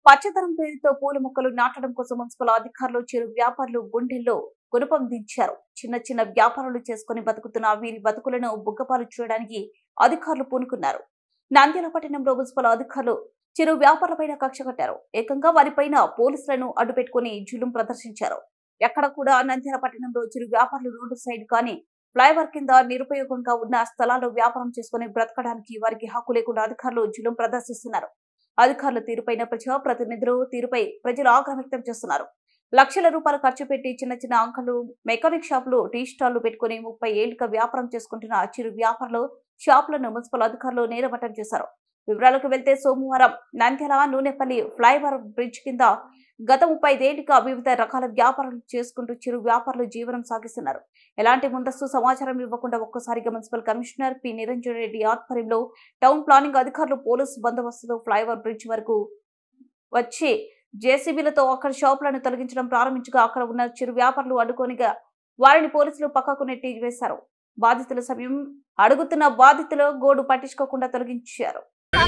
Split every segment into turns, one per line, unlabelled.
పచ్చదనం పేరుతో పూల మొక్కలు నాటడం కోసం మున్సిపల్ అధికారులు చిరు వ్యాపారులు గుండెల్లో గుణపం దించారు చిన్న చిన్న వ్యాపారాలు చేసుకుని బతుకుతున్న వీరి బతుకులను బుగ్గపాలు చేయడానికి అధికారులు పూనుకున్నారు నంద్యాల పట్టణంలో మున్సిపల్ అధికారులు చిరు వ్యాపారులపైన కక్ష కట్టారు ఏకంగా వారిపైన పోలీసులను అడ్డుపెట్టుకుని జులుం ప్రదర్శించారు ఎక్కడ కూడా నంద్యాల పట్టణంలో చిరు వ్యాపారులు రోడ్డు సైడ్ కానీ ఫ్లైఓవర్ కింద నిరుపయోగంగా ఉన్న స్థలాల్లో వ్యాపారం చేసుకుని బ్రతకడానికి వారికి హక్కు లేకుండా అధికారులు జులుం ప్రదర్శిస్తున్నారు అధికారుల తీరుపైన ప్రజా ప్రతినిధులు తీరుపై ప్రజలు ఆగ్రహం వ్యక్తం చేస్తున్నారు లక్షల రూపాయలు ఖర్చు పెట్టి చిన్న చిన్న అంకలు మెకానిక్ షాపులు టీ స్టాళ్లు పెట్టుకుని ముప్పై ఏళ్లుగా వ్యాపారం చేసుకుంటున్న చిరు వ్యాపారులు షాపులను మున్సిపల్ అధికారులు నేరమట్టం చేశారు వివరాలకు వెళ్తే సోమవారం నంద్యాల నూనెపల్లి ఫ్లైఓవర్ బ్రిడ్జ్ కింద గత ముప్పై ఐదేళ్లుగా వివిధ రకాల వ్యాపారాలు చేసుకుంటూ చిరు వ్యాపారులు జీవనం సాగిస్తున్నారు ఎలాంటి ముందస్తు సమాచారం ఇవ్వకుండా ఒక్కసారిగా municipal commissioner P Niranjan Reddy ఆధ్వర్యంలో టౌన్ ప్లానింగ్ అధికారులు పోలీసు బందోబస్తుతో ఫ్లైఓవర్ బ్రిడ్జ్ వరకు వచ్చి జేసీబీలతో అక్కడ షాపులను తొలగించడం ప్రారంభించగా అక్కడ ఉన్న చిరు వ్యాపారులు అడ్డుకోనిగా వారిని పోలీసులు పక్కకు నెట్టి వేశారు బాధితుల సమయం అడుగుతున్న బాధితులు గోడు పట్టించుకోకుండా తొలగించారు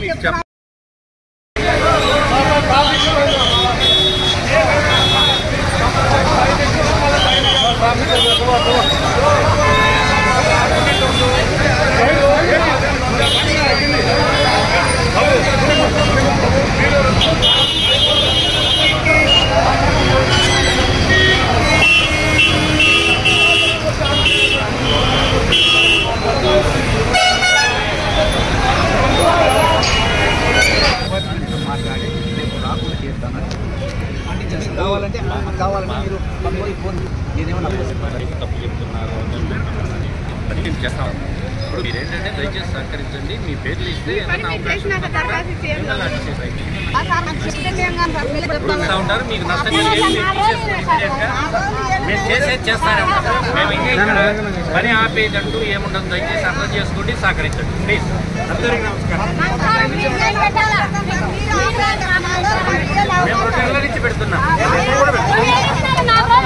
మాట్లాడి రేపు రాకుండా చేస్తాను కావాలంటే కావాలంటే మీరు పక్కన ఫోన్ నేనేమన్నా
తప్పు చెప్తున్నారు అది మేము చేస్తాం ఇప్పుడు మీరు ఏంటంటే దయచేసి సహకరించండి మీ పేర్లు ఇస్తే ఏదైనా అవకాశం ఉంటే మిమ్మల్ని అరెస్ట్ చేసేయండి. చూస్తా ఉంటారు మీకు నష్టం కలిగేది మీరు తీసేసుకోండి ఇమీడియట్గా. మేము చేసేది చేస్తానే ఉంటాం మేము ఇంకా ఇక్కడ పని ఆపేదంటూ ఏముండదు దయచేసి అర్థం చేసుకోండి సహకరించండి ప్లీజ్ అందరికీ నమస్కారం మేము రెండు నెలల నుంచి పెడుతున్నాం ఇప్పుడు కూడా పెడుతున్నాం.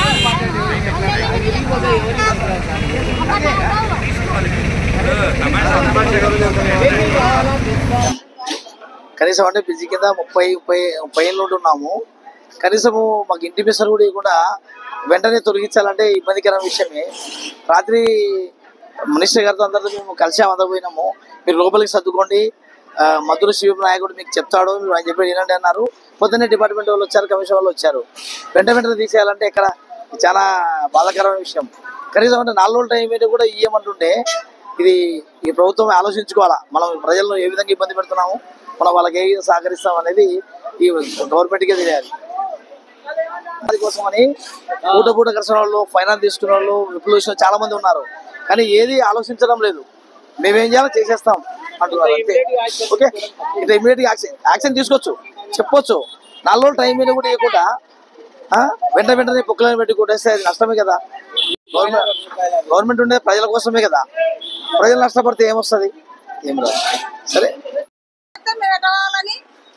కనీసం అంటే బ్రిడ్జి కింద ముప్పై ముప్పై ముప్పై ఏళ్ళు ఉంటున్నాము కనీసము మాకు ఇంటిమేషన్ కూడా ఇవ్వకుండా వెంటనే తొలగించాలంటే ఇబ్బందికరమైన విషయమే రాత్రి మినిస్టర్ గారితో అందరితో మేము కలిసి అందరం పోయినాము మీరు లోపలికి సర్దుకోండి ఆ, మధుర శివ నాయకుడు మీకు చెప్తాడు మీరు ఆయన చెప్పి వినండి అన్నారు పొద్దున్నే డిపార్ట్మెంట్ వాళ్ళు వచ్చారు కమిషన్ వాళ్ళు వచ్చారు వెంట వెంటనే తీసేయాలంటే ఇక్కడ ఇది చాలా బాధాకరమైన విషయం కనీసం అంటే నాలుగు రోజుల టైం మీద కూడా ఇయ్యమంటుంటే ఇది ఈ ప్రభుత్వం ఆలోచించుకోవాలా మనం ప్రజలను ఏ విధంగా ఇబ్బంది పెడుతున్నాము మనం వాళ్ళకి ఏ విధంగా సహకరిస్తాం అనేది ఈ గవర్నమెంట్కే తెలియాలి దానికోసమని పూట పూట కలిసిన వాళ్ళు ఫైనాన్స్ తీసుకున్న వాళ్ళు విప్లవేషన్ చాలా మంది ఉన్నారు కానీ ఏది ఆలోచించడం లేదు మేమేం చేయాలో చేసేస్తాం అంటున్నారు అంతే ఓకే ఇట్లా ఇమీడియట్ యాక్షన్ యాక్షన్ తీసుకోవచ్చు చెప్పొచ్చు నాలుగు రోజులు టైం మీద కూడా ఇవ్వకుండా ఆ, వెంట వెంటనే పొక్కులను పెట్టి కొట్టేస్తే అది నష్టమే కదా గవర్నమెంట్ గవర్నమెంట్ ఉండే ప్రజల కోసమే కదా ప్రజలు నష్టపడితే ఏమొస్తుంది ఏం రాదు సరే
పెట్టవాలని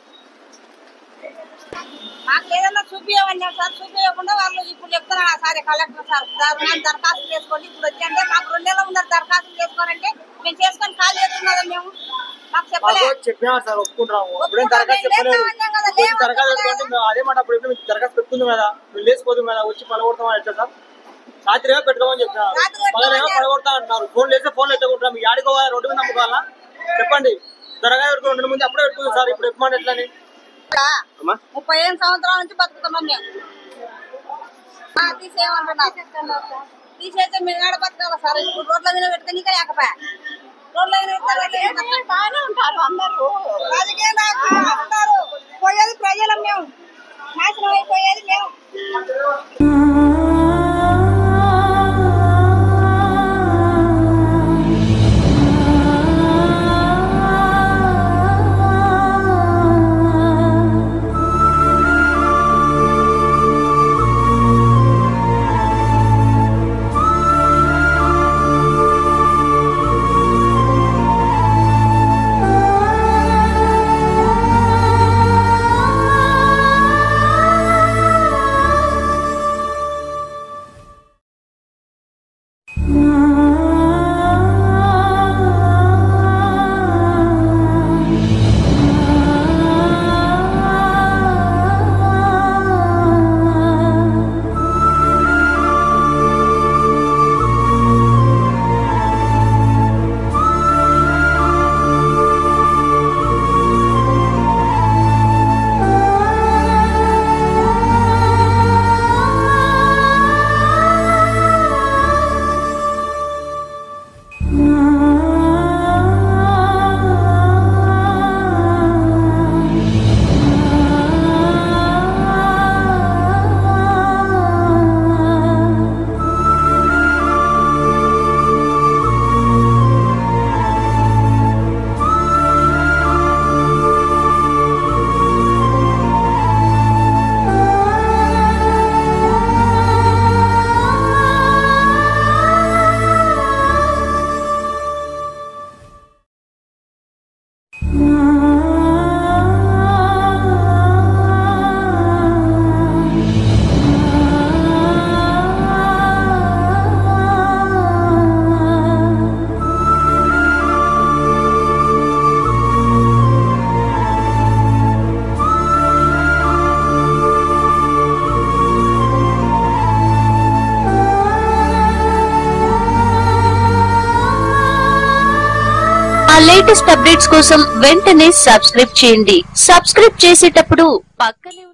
మాకు ఏదన్నా చూపించమని సార్ చూపించకుండా వాళ్ళు ఇప్పుడు చెప్తున్నారు ఆ సార్ కలెక్టర్ సార్ దాని దరఖాస్తు చేసుకోండి ఇప్పుడు వచ్చంటే మాకు రెండు నెలలు ఉన్నారు దరఖాస్తు చేసుకోరంటే మేము చేసుకొని ఖాళీ చేస్తున్నదా మేము మాకు చెప్పలే
చెప్పినా సార్ ఒప్పుకుంటున్నాము ఇప్పుడేం
ఒప్పుకున్నాం,
దరఖాస్తు
మేము
చెప్పలేదు
లేస్తామన్నాం కదా,
వచ్చి
లేవన్నాం
దరఖాస్తు
కదా.
పెట్టుకుంటే మేము అదే మాట అప్పుడు ఎప్పుడు మీకు దరఖాస్తు పెట్టుకుంది కదా మీరు లేచిపోతుంది కదా వచ్చి పలగొడతామని ఎట్లా సార్ రాత్రి ఏమో పెట్టుకోమని చెప్తున్నారు
రాత్రి పెట్టుకోమని
పగలేమో పలగొడతా అంటున్నారు ఫోన్ లేస్తే ఫోన్ ఎట్టుకుంటున్నాం మీకు ఆడికో రోడ్డు మీద నమ్ముకోవాలా చెప్పండి దరఖాస్తు పెట్టుకుని రెండు ముందు అప్పుడే పెట్టుకుంది సార్ ఇప్పుడు ఎప్పుడు ఎట్లని అమ్మా?
ముప్పై ఏడు సంవత్సరాల నుంచి బతుకుతున్నాం మేము ఆ, తీసేయమంటున్నారు తీసేస్తే మేము ఏడ బతకాలి సార్ ఇప్పుడు రోడ్ల మీద పెడితే నీకే లేకపోయా రోడ్ల మీద పెడితే బాగానే ఉంటారు అందరూ రాజకీయ నాయకులు ఉంటారు పోయేది ప్రజలం మేము నాశనం అయిపోయేది మేము
ఆ మా లేటెస్ట్ అప్డేట్స్ కోసం వెంటనే సబ్స్క్రైబ్ చేయండి సబ్స్క్రైబ్ చేసేటప్పుడు పక్కనే ఉన్న